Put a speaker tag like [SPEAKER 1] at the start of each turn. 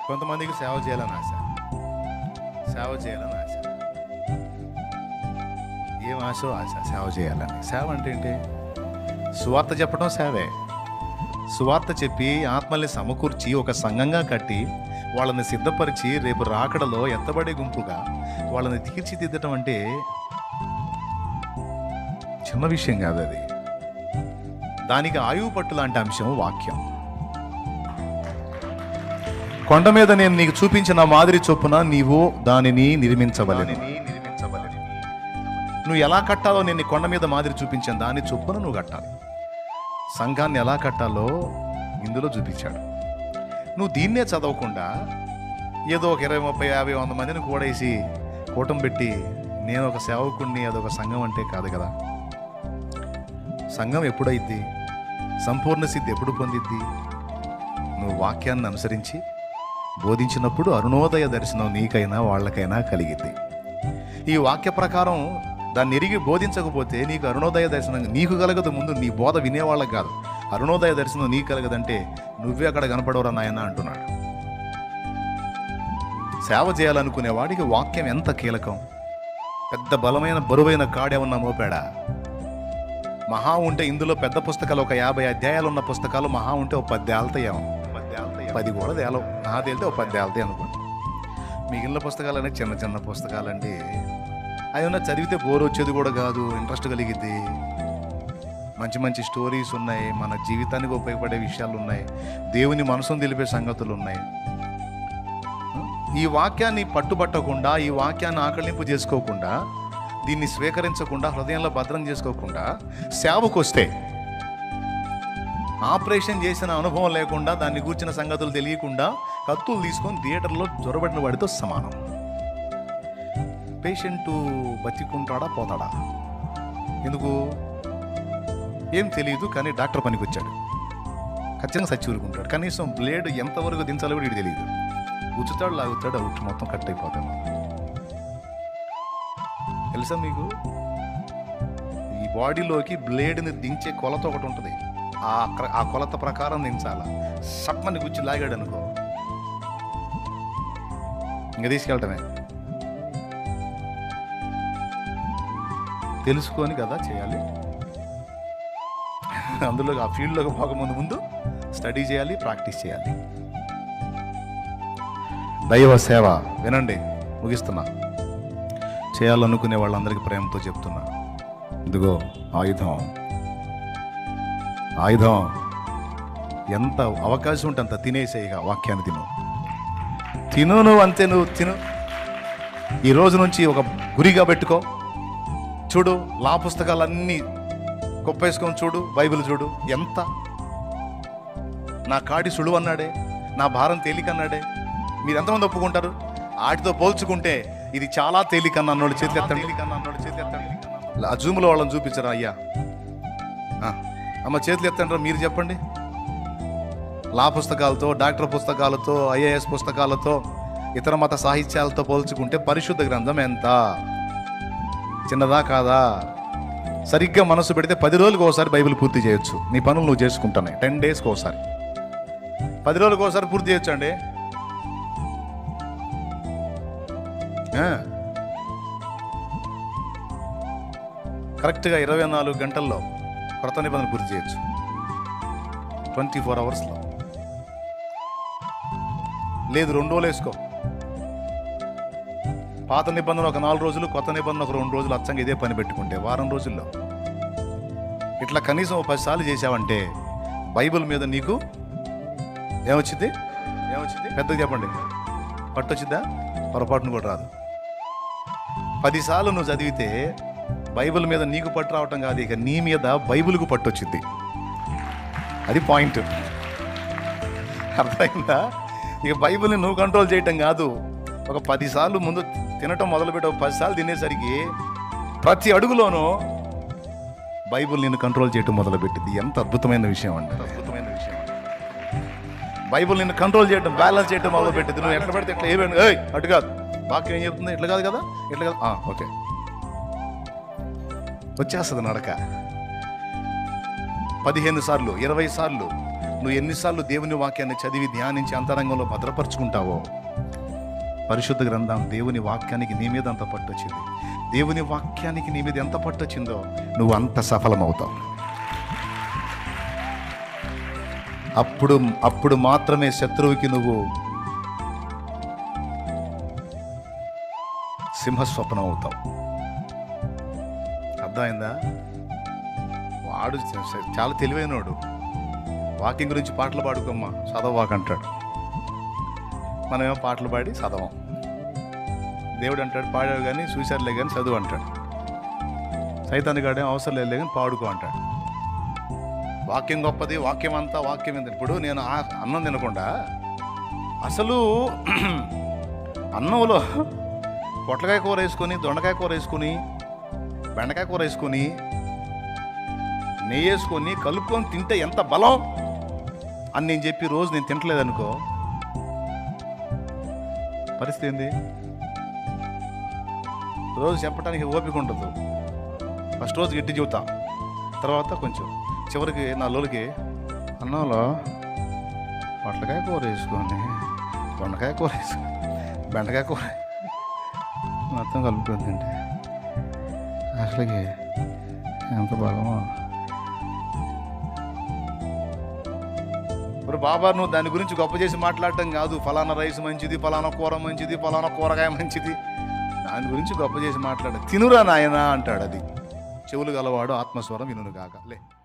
[SPEAKER 1] కొంతమందికి సేవ చేయాలని ఆశ సేవ చేయాలని ఆశ ఏం ఆశ ఆశ సేవ చేయాలని సేవ అంటే ఏంటి సువార్త చెప్పడం సేవే సువార్త చెప్పి ఆత్మల్ని సమకూర్చి ఒక సంఘంగా కట్టి వాళ్ళని సిద్ధపరిచి రేపు రాకడలో ఎత్తబడే గుంపుగా వాళ్ళని తీర్చిదిద్దటం అంటే చిన్న విషయం కాదు అది దానికి ఆయువు పట్టు లాంటి అంశం వాక్యం కొండ మీద నేను నీకు చూపించిన మాదిరి చొప్పున నీవు దానిని నిర్మించవలని నువ్వు ఎలా కట్టాలో నేను నీ కొండ మీద మాదిరి చూపించాను దాని చొప్పున నువ్వు కట్టాలి సంఘాన్ని ఎలా కట్టాలో ఇందులో చూపించాడు నువ్వు దీన్నే చదవకుండా ఏదో ఒక ఇరవై ముప్పై యాభై వంద మందిని కూడేసి కూటం పెట్టి నేను ఒక సేవకుణ్ణి అదొక సంఘం అంటే కాదు కదా సంఘం ఎప్పుడైద్ది సంపూర్ణ సిద్ధి ఎప్పుడు పొందిద్ది నువ్వు వాక్యాన్ని అనుసరించి బోధించినప్పుడు అరుణోదయ దర్శనం నీకైనా వాళ్ళకైనా కలిగిద్ది ఈ వాక్య ప్రకారం దాన్ని ఎరిగి బోధించకపోతే నీకు అరుణోదయ దర్శనం నీకు కలగదు ముందు నీ బోధ వినేవాళ్ళకి కాదు అరుణోదయ దర్శనం నీకు కలగదంటే నువ్వే అక్కడ కనపడవరా నాయన అంటున్నాడు సేవ చేయాలనుకునే వాడికి వాక్యం ఎంత కీలకం పెద్ద బలమైన బరువైన కాడేమన్నా మోపాడా మహా ఉంటే ఇందులో పెద్ద పుస్తకాలు ఒక యాభై అధ్యాయాలు ఉన్న పుస్తకాలు మహా ఉంటే ఒక పది ఏళ్తాయేమో పది కూడా తేలవు నా తేలితే ఒక పది ఏళ్తాయి అనుకోండి మిగిలిన పుస్తకాలు అనేవి చిన్న చిన్న పుస్తకాలండి అవి ఉన్న చదివితే బోర్ వచ్చేది కూడా కాదు ఇంట్రెస్ట్ కలిగిద్ది మంచి మంచి స్టోరీస్ ఉన్నాయి మన జీవితానికి ఉపయోగపడే విషయాలు ఉన్నాయి దేవుని మనసును తెలిపే సంగతులు ఉన్నాయి ఈ వాక్యాన్ని పట్టుబట్టకుండా ఈ వాక్యాన్ని ఆకలింపు చేసుకోకుండా దీన్ని స్వీకరించకుండా హృదయంలో భద్రం చేసుకోకుండా సేవకు వస్తే ఆపరేషన్ చేసిన అనుభవం లేకుండా దాన్ని కూర్చిన సంగతులు తెలియకుండా కత్తులు తీసుకొని థియేటర్లో జ్వరబడిన వాడితో సమానం పేషెంట్ బతికుంటాడా పోతాడా ఎందుకు ఏం తెలియదు కానీ డాక్టర్ పనికి వచ్చాడు ఖచ్చితంగా సచ్చి ఊరుకుంటాడు కనీసం బ్లేడ్ ఎంతవరకు దించాలో కూడా వీడు తెలియదు ఉచ్చుతాడు లాగుతాడు అవుట్ మొత్తం కట్ అయిపోతాడు తెలుసా మీకు ఈ బాడీలోకి బ్లేడ్ని దించే కొలత ఒకటి ఉంటుంది ఆ క్ర- ఆ కొలత ప్రకారం దించాలా సప్పని గుచ్చి లాగాడు అనుకో ఇంకా తీసుకెళ్ళటమే తెలుసుకొని కదా చేయాలి అందులో ఆ ఫీల్డ్లోకి పోకముందు ముందు స్టడీ చేయాలి ప్రాక్టీస్ చేయాలి దైవ సేవ వినండి ముగిస్తున్నా చేయాలనుకునే వాళ్ళందరికీ ప్రేమతో చెప్తున్నా ఇదిగో ఆయుధం ఆయుధం ఎంత అవకాశం ఉంటే అంత తినేసేయిగా వాక్యాన్ని తిను తిను నువ్వు అంతే నువ్వు తిను ఈ రోజు నుంచి ఒక గురిగా పెట్టుకో చూడు లా పుస్తకాలన్నీ కొప్పేసుకొని చూడు బైబిల్ చూడు ఎంత నా కాడి సులువు అన్నాడే నా భారం తేలిక అన్నాడే మీరు ఎంతమంది ఒప్పుకుంటారు వాటితో పోల్చుకుంటే ఇది చాలా తేలిక అన్న అన్నోడు చేతి ఎత్తండి ఆ జూమ్లో వాళ్ళని చూపించరా అయ్యా ఆ, అమ్మ చేతులు ఎత్తండి మీరు చెప్పండి లా పుస్తకాలతో డాక్టర్ పుస్తకాలతో ఐఏఎస్ పుస్తకాలతో ఇతర మత సాహిత్యాలతో పోల్చుకుంటే పరిశుద్ధ గ్రంథం ఎంత చిన్నదా కాదా సరిగ్గా మనసు పెడితే పది రోజులకు ఒకసారి బైబిల్ పూర్తి చేయొచ్చు నీ పనులు నువ్వు చేసుకుంటానే టెన్ డేస్కి ఒకసారి పది రోజులకు ఒకసారి పూర్తి చేయొచ్చు అండి ఆ. కరెక్ట్గా ఇరవై నాలుగు గంటల్లో కొత్త నిబంధన పూర్తి చేయొచ్చు ట్వంటీ ఫోర్ అవర్స్లో లేదు రెండు రోజులు వేసుకో పాత నిబంధన ఒక నాలుగు రోజులు కొత్త నిబంధన ఒక రెండు రోజులు అచ్చంగా ఇదే పని పెట్టుకుంటే వారం రోజుల్లో ఇట్లా కనీసం ఒక పది సార్లు చేసావంటే బైబిల్ మీద నీకు ఏమొచ్చింది ఏమొచ్చింది పెద్దగా చెప్పండి పట్టొచ్చిందా పొరపాటును కూడా రాదు పదిసార్లు నువ్వు చదివితే బైబిల్ మీద నీకు పట్టు రావటం కాదు ఇక నీ మీద బైబిల్కు పట్టొచ్చింది అది పాయింట్ అర్థమైందా ఇక బైబిల్ని నువ్వు కంట్రోల్ చేయటం కాదు ఒక పదిసార్లు ముందు తినటం మొదలుపెట్టి ఒక పదిసార్లు తినేసరికి ప్రతి అడుగులోనూ బైబిల్ నిన్ను కంట్రోల్ చేయటం మొదలుపెట్టింది ఎంత అద్భుతమైన విషయం అంటే అద్భుతమైన విషయం బైబిల్ నిన్ను కంట్రోల్ చేయటం బ్యాలెన్స్ చేయటం మొదలుపెట్టింది నువ్వు ఎట్లా పడితే ఎట్లా ఏమైంది ఏయ్ అటు కాదు వాక్యం ఏం చెప్తుంది ఇట్లా కాదు కదా ఇట్లా కాదు ఆ, ఓకే వచ్చేస్తుంది నడక పదిహేను సార్లు ఇరవై సార్లు నువ్వు ఎన్నిసార్లు దేవుని వాక్యాన్ని చదివి ధ్యానించి అంతరంగంలో భద్రపరుచుకుంటావో పరిశుద్ధ గ్రంథం దేవుని వాక్యానికి నీ మీద అంత పట్టొచ్చింది దేవుని వాక్యానికి నీ మీద ఎంత పట్టొచ్చిందో నువ్వు అంత సఫలమవుతావు అప్పుడు అప్పుడు మాత్రమే శత్రువుకి నువ్వు సింహస్వప్నం అవుతావు అర్థమైందా వాడు చ- చ- చాలా తెలివైనోడు వాకింగ్ గురించి పాటలు పాడుకోమ్మా చదవాక్ అంటాడు మనమేమో పాటలు పాడి చదవం దేవుడు అంటాడు పాడావు కానీ చూశారులే కానీ చదువు అంటాడు సైతాన్ని గాడేం అవసరం లేదు కానీ పాడుకో అంటాడు వాక్యం గొప్పది వాక్యం అంతా వాక్యం ఎంత ఇప్పుడు నేను ఆ అన్నం తినకుండా అసలు అన్నంలో పొట్లకాయ కూర వేసుకొని దొండకాయ కూర వేసుకొని బెండకాయ కూర వేసుకొని నెయ్యి వేసుకొని కలుపుకొని తింటే ఎంత బలం అని నేను చెప్పి రోజు నేను తింటలేదనుకో పరిస్థితి ఏంది రోజు చెప్పడానికి ఓపిక ఉండదు ఫస్ట్ రోజు గట్టి చెబుతా తర్వాత కొంచెం చివరికి నా లోలికి అన్నంలో పొట్లకాయ కూర వేసుకొని దొండకాయ కూర వేసుకొని బెండకాయ కూర మొత్తం కలుపుకొని తింటే అసలుకి ఎంత బలమో ఇప్పుడు బాబా నువ్వు దాని గురించి గొప్ప చేసి మాట్లాడటం కాదు ఫలానా రైస్ మంచిది ఫలానా కూర మంచిది ఫలానా కూరగాయ మంచిది దాని గురించి గొప్ప చేసి మాట్లాడ తినురా నాయనా అంటాడు అది చెవులు గలవాడు ఆత్మస్వరం వినును కాక లే